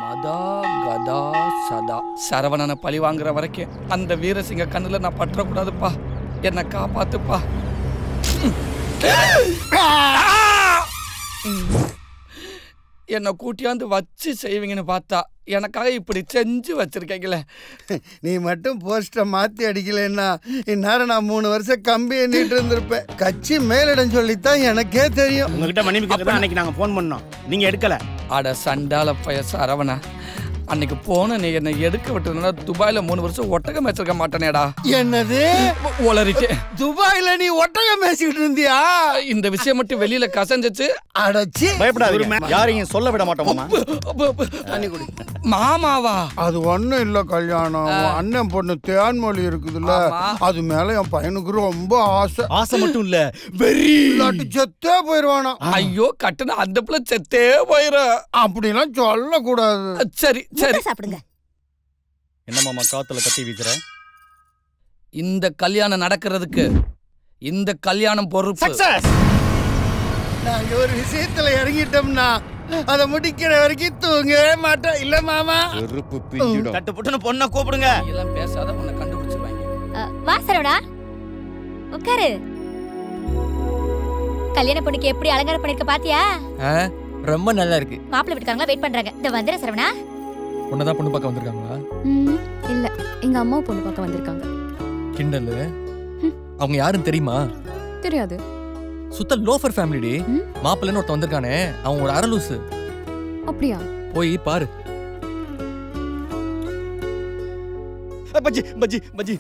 அதா கதா சதா சரவணனை பழி வாங்குற வரைக்கும் அந்த வீரசிங்க கண்ணுல நான் பற்றக்கூடாதுப்பா என்னை காப்பாத்துப்பா என்னை கூட்டியாந்து வச்சு செய்வீங்கன்னு பார்த்தா எனக்காக இப்படி செஞ்சு வச்சிருக்கீங்களே நீ மட்டும் போஸ்டரை மாத்தி அடிக்கலைன்னா இந்நேரம் நான் மூணு வருஷம் கம்பி எண்ணிட்டு இருந்திருப்பேன் கட்சி மேலிடம் சொல்லித்தான் எனக்கே தெரியும் உங்ககிட்ட மன்னிப்பு கேட்க தான் அன்னைக்கு நாங்க ஃபோன் பண்ணோம் நீங்க எடுக்கல அட சண்டால பய சரவணா அன்னைக்கு போன நீ என்னை எடுக்க விட்டுருந்தா துபாயில மூணு வருஷம் ஒட்டகம் வச்சிருக்க மாட்டேனேடா என்னது உளறிட்டு துபாயில நீ ஒட்டகம் பேசிக்கிட்டு இருந்தியா இந்த விஷயம் மட்டும் வெளியில கசஞ்சிச்சு அடச்சி பயப்படாதீங்க யாரையும் சொல்ல விட மாட்டோம் மாமா தண்ணி குடி மாமாவா அது ஒண்ணும் இல்ல கல்யாணம் உன் அண்ணன் பொண்ணு தேன்மொழி இருக்குதுல்ல ஆமா. அது மேல என் பையனுக்கு ரொம்ப ஆசை ஆசை மட்டும் இல்ல வெறி இல்லாட்டி செத்தே போயிருவானா ஐயோ கட்டுன அந்த பிள்ளை செத்தே போயிரும் அப்படிலாம் சொல்லக்கூடாது சரி சரி சாப்பிடுங்க என்ன மாமா காத்துல கத்தி வீசுற இந்த கல்யாணம் நடக்கிறதுக்கு இந்த கல்யாணம் பொறுப்பு சக்சஸ் நாங்க ஒரு விஷயத்துல இறங்கிட்டோம்னா அதை முடிக்கிற வரைக்கும் தூங்கவே மாட்டோம் இல்ல மாமா செருப்பு பிஞ்சிடும் தட்டு புட்டுன்னு பொண்ணை கூப்பிடுங்க நீ எல்லாம் பேசாத உன்னை கண்டுபிடிச்சிருவாங்க வா சரவணா உட்காரு கல்யாண பொண்ணுக்கு எப்படி அலங்காரம் பண்ணிருக்க பாத்தியா ரொம்ப நல்லா இருக்கு மாப்பிள்ளை வீட்டுக்காரங்களா வெயிட் பண்றாங்க இந்த வந்துற சரவணா உன்னதான் பொண்ணு பார்க்க வந்திருக்காங்களா ம், இல்ல எங்க அம்மா பொண்ணு பார்க்க வந்திருக்காங்க கிண்டல் அவங்க யாருன்னு தெரியுமா தெரியாது சுத்த லோஃபர் ஃபேமிலி டி ம். மாப்பிள்ளைன்னு ஒருத்தன் வந்திருக்கானே அவன் ஒரு அரலூசு அப்படியா போய் பாரு பஜ்ஜி பஜ்ஜி பஜ்ஜி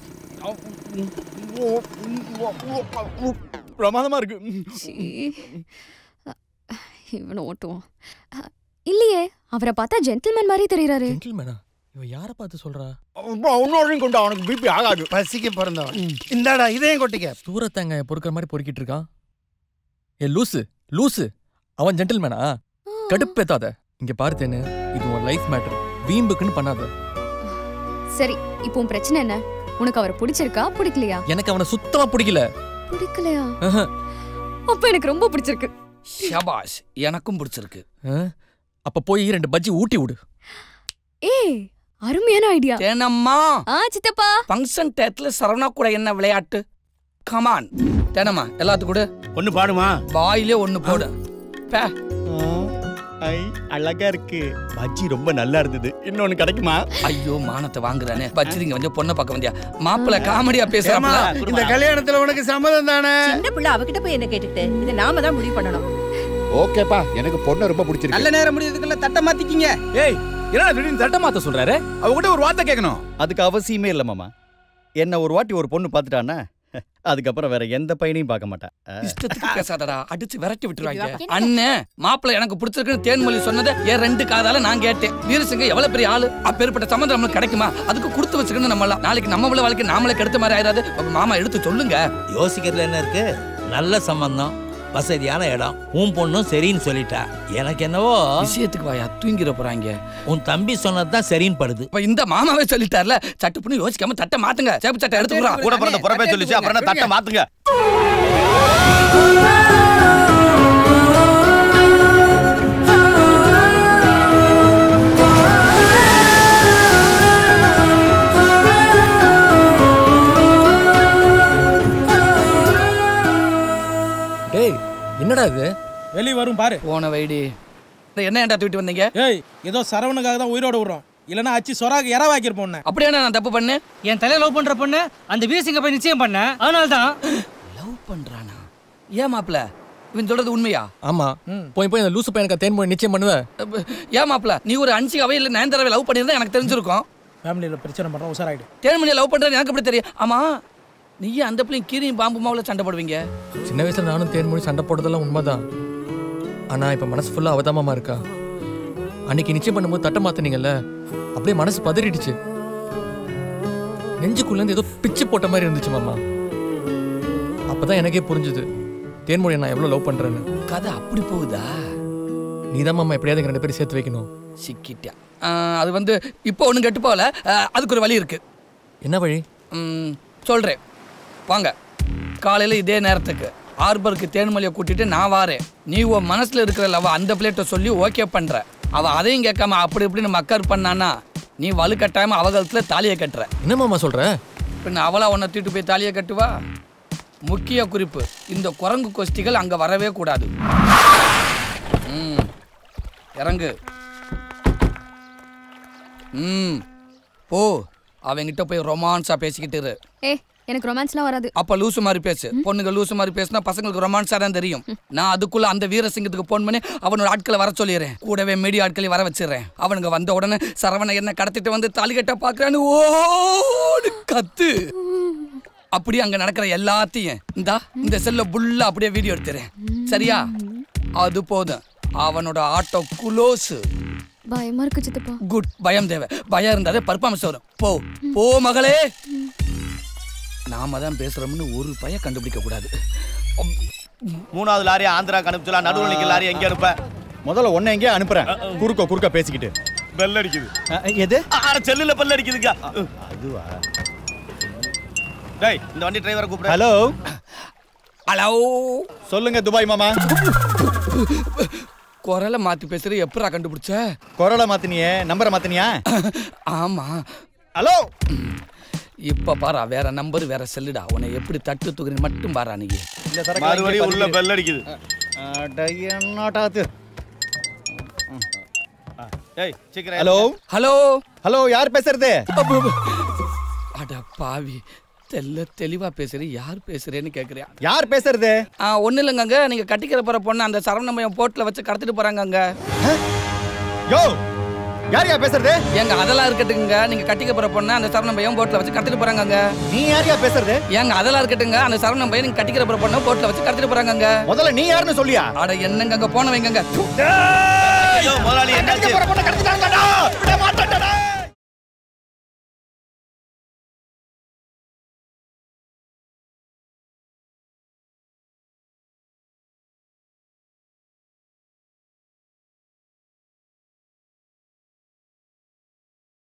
பிரமாதமா இருக்கு சீ. அ, இவனை ஓட்டுவான் அ, இல்லையே அவரை பார்த்தா ஜென்டில்மேன் மாதிரி தெரியறாரு ஜென்டில்மேனா இவன் யாரை பார்த்து சொல்றா இன்னொரு கொண்டு அவனுக்கு பிபி ஆகாது பசிக்கு பிறந்தவன் இந்தாடா இதையும் கொட்டிக்க தூரத்தேங்காய பொறுக்கிற மாதிரி பொறுக்கிட்டு இருக்கான் ஏ லூசு லூசு அவன் ஜென்டில்மேனா கடுப்பேத்தாத இங்க பார்த்தேன்னு இது உன் லைஃப் மேட்டர் வீம்புக்குன்னு பண்ணாத சரி இப்போ உன் பிரச்சனை என்ன உனக்கு அவரை பிடிச்சிருக்கா பிடிக்கலையா எனக்கு அவனை சுத்தமா பிடிக்கல பிடிக்கலையா ஆஹா. அப்ப எனக்கு ரொம்ப பிடிச்சிருக்கு ஷபாஷ் எனக்கும் பிடிச்சிருக்கு ஆ? அப்ப போய் ரெண்டு பஜ்ஜி ஊட்டி விடு ஏய் அருமையான ஐடியா தேனம்மா ஆ சித்தப்பா ஃபங்க்ஷன் டேத்துல சரவணா கூட என்ன விளையாட்டு கமான் தேனம்மா எல்லாத்துக்கும் கூட ஒண்ணு பாடுமா வாயிலே ஒண்ணு போடு பே ஐ அழகா இருக்கு பஜ்ஜி ரொம்ப நல்லா இருந்தது இன்னொன்னு கிடைக்குமா ஐயோ மானத்தை வாங்குறானே பச்சிரிங்க வந்து பொண்ணை பார்க்க வந்தியா மாப்பிள்ள காமெடியா பேசுறாமா இந்த கல்யாணத்துல உனக்கு சம்மதம் தானே சின்ன பிள்ளை அவகிட்ட போய் என்ன கேட்டுக்கிட்டு இது நாம தான் முடிவு பண்ணணும் ஓகேப்பா எனக்கு பொண்ணு ரொம்ப பிடிச்சிருக்கு நல்ல நேரம் முடியறதுக்குள்ள தட்டை மாத்திக்கிங்க ஏய் என்னடா திடீர்னு தட்ட மாத்த சொல்றாரு அவகிட்ட ஒரு வார்த்தை கேட்கணும் அதுக்கு அவசியமே இல்ல மாமா என்ன ஒரு வாட்டி ஒரு பொண்ணு பார்த்துட்டான்னா அதுக்கப்புறம் வேற எந்த பையனையும் பார்க்க மாட்டேன் இஷ்டத்துக்கு பேசாதடா அடிச்சு விரட்டி விட்டுருவாங்க என்ன? அண்ணே மாப்பிள்ள எனக்கு பிடிச்சிருக்குன்னு தேன்மொழி சொன்னதை என் ரெண்டு காதால நான் கேட்டேன் வீரசிங்க எவ்வளவு பெரிய ஆளு அப்பேற்பட்ட சம்மந்தம் நம்மளுக்கு கிடைக்குமா அதுக்கு கொடுத்து வச்சுக்கணும் நம்ம எல்லாம் நாளைக்கு நம்ம உள்ள வாழ்க்கை நாமளே கெடுத்த மாதிரி ஆயிடாது உங்க மாமா எடுத்து சொல்லுங்க யோசிக்கிறதுல என்ன இருக்கு நல்ல சம்பந்தம் வசதியான இடம் உன் பொண்ணும் சரின்னு சொல்லிட்டா எனக்கு என்னவோ விஷயத்துக்கு வாயா தூங்கிட போறாங்க உன் தம்பி சொன்னதுதான் சரின்னு படுது இப்ப இந்த மாமாவே சொல்லிட்டார்ல சட்டு பண்ணி யோசிக்காம தட்டை மாத்துங்க சேப்பு சட்டை எடுத்துக்கிறா கூட பிறந்த புறப்பே சொல்லிச்சு அப்புறம் என்ன தட்டை மாத்துங்க டேய் என்னடா இது வெளிய வரும் பாரு போன வைடி இந்த என்ன ஏன்டா தூக்கிட்டு வந்தீங்க ஏய் ஏதோ சரவணுக்காக தான் உயிரோட விடுறோம் இல்லனா அச்சி சொராக்கு இறவாக்கிருப்போம் உன்னை. அப்படியே நான் தப்பு பண்ணேன் என் தலையை லவ் பண்ற பொண்ணு அந்த வீரசிங்க போய் நிச்சயம் பண்ண அதனால தான் லவ் பண்றானா ஏன் மாப்பிள்ள இவன் சொல்றது உண்மையா ஆமா போய் போய் அந்த லூசு பையனுக்கு தேன் நிச்சயம் பண்ணுவ அப்ப, ஏன் மாப்பிள்ள நீ ஒரு அன்சிகாவே இல்ல நயன்தாராவை லவ் பண்ணியிருந்தா எனக்கு தெரிஞ்சிருக்கும் ஃபேமிலியில பிரச்சனை பண்றோம் உசாராயிடு தேன்மணியை லவ் பண்றது எனக்கு எப்படி தெரியும் ஆமா நீயும் அந்த பிள்ளையும் கீரியும் பாம்பு மாவுல சண்டை போடுவீங்க சின்ன வயசுல நானும் தேன்மொழி சண்டை போட்டதெல்லாம் உண்மைதான் ஆனா இப்ப மனசு ஃபுல்லா அவதாமமா இருக்கா அன்னைக்கு நிச்சயம் பண்ணும்போது தட்ட மாத்தினீங்கல்ல அப்படியே மனசு பதறிடுச்சு நெஞ்சுக்குள்ள இருந்து ஏதோ பிச்சு போட்ட மாதிரி இருந்துச்சு மாமா அப்பதான் எனக்கே புரிஞ்சுது தேன்மொழியை நான் எவ்வளவு லவ் பண்றேன்னு கதை அப்படி போகுதா நீதான் மாமா எப்படியாவது எங்க ரெண்டு பேரும் சேர்த்து வைக்கணும் சிக்கிட்டேன் ஆ, அது வந்து இப்போ ஒன்றும் கெட்டு போகல ஆ, அதுக்கு ஒரு வழி இருக்கு என்ன வழி ம், சொல்றேன் வாங்க காலையில இதே நேரத்துக்கு ஆர்பருக்கு தேன்மொழியை கூட்டிட்டு நான் வாரேன் நீ உன் மனசுல இருக்கிற லவ் அந்த பிளேட்டை சொல்லி ஓகே பண்ற அவ அதையும் கேட்காம அப்படி இப்படின்னு மக்கர் பண்ணானா நீ வலுக்கட்டாயமா அவகலத்துல தாலியை கட்டுற என்ன மாமா சொல்ற பின்ன அவளா உன்னை தூக்கிட்டு போய் தாலியை கட்டுவா முக்கிய குறிப்பு இந்த குரங்கு கொஸ்டிகள் அங்க வரவே கூடாது ம் இறங்கு ம் போ அவங்கிட்ட போய் ரொமான்ஸா பேசிக்கிட்டு இரு ஏ எனக்கு ரொமான்ஸ்லாம் வராது அப்ப லூசு மாதிரி பேசு பொண்ணுங்க லூசு மாதிரி பேசினா பசங்களுக்கு ரொமான்ஸா தான் தெரியும் நான் அதுக்குள்ள அந்த வீரசிங்கத்துக்கு போன் பண்ணி அவனோட ஆட்களை வர சொல்லிடுறேன் கூடவே மீடியா ஆட்களையும் வர வச்சிடுறேன் அவனுங்க வந்த உடனே சரவண என்ன கடத்திட்டு வந்து தாலி கட்ட பாக்குறான்னு ஓடு கத்து அப்படியே அங்க நடக்கிற எல்லாத்தையும் இந்தா இந்த செல்ல புல்லா அப்படியே வீடியோ எடுத்துறேன் சரியா அது போதும் அவனோட ஆட்டோ குலோஸ் பயமா இருக்கு சித்தப்பா குட் பயம் தேவை பயம் இருந்தாலே பர்ஃபார்மன்ஸ் வரும் போ போ மகளே நாம தான் பேசுறோம்னு ஒரு பய கண்டுபிடிக்க கூடாது மூணாவது லாரி ஆந்திராக்கு அனுப்பிச்சலாம் நடுவில் நிற்கிற லாரி எங்கே அனுப்ப முதல்ல ஒன்னை எங்கேயே அனுப்புறேன் குறுக்க குறுக்க பேசிக்கிட்டு பெல் அடிக்குது எது செல்லுல பெல் அடிக்குதுக்கா அதுவா டேய் இந்த வண்டி டிரைவரை கூப்பிடு ஹலோ ஹலோ சொல்லுங்க துபாய் மாமா குரலை மாத்தி பேசுற எப்படா கண்டுபிடிச்ச குரலை மாத்தினியே நம்பரை மாத்தினியா ஆமா ஹலோ இப்ப பாரா வேற நம்பர் வேற செல்லுடா உன்னை எப்படி தட்டு தூக்குறேன் மட்டும் பாரா நீ மறுபடியும் உள்ள பெல் அடிக்குது என்னடாது டேய் சீக்கிரம் ஹலோ ஹலோ ஹலோ யார் பேசுறது அட பாவி தெல்ல தெளிவா பேசுற யார் பேசுறேன்னு கேக்குறியா யார் பேசுறது ஆ ஒண்ணு இல்லைங்க நீங்க கட்டிக்கிற போற பொண்ணு அந்த சரவணமயம் போட்ல வச்சு கடத்திட்டு போறாங்க அங்க யோ யார் யார் பேசுறது ஏங்க அதெல்லாம் இருக்கட்டுங்க நீங்க கட்டிக்க போற பொண்ணு அந்த சரவணமயம் போட்ல வச்சு கடத்திட்டு போறாங்க அங்க நீ யார் யார் பேசுறது ஏங்க அதெல்லாம் இருக்கட்டுங்க அந்த சரவணமயம் நீங்க கட்டிக்கிற போற பொண்ணு போட்ல வச்சு கடத்திட்டு போறாங்க அங்க முதல்ல நீ யாருன்னு சொல்லியா அட என்னங்க அங்க போனவங்க முதலாளி என்னாச்சு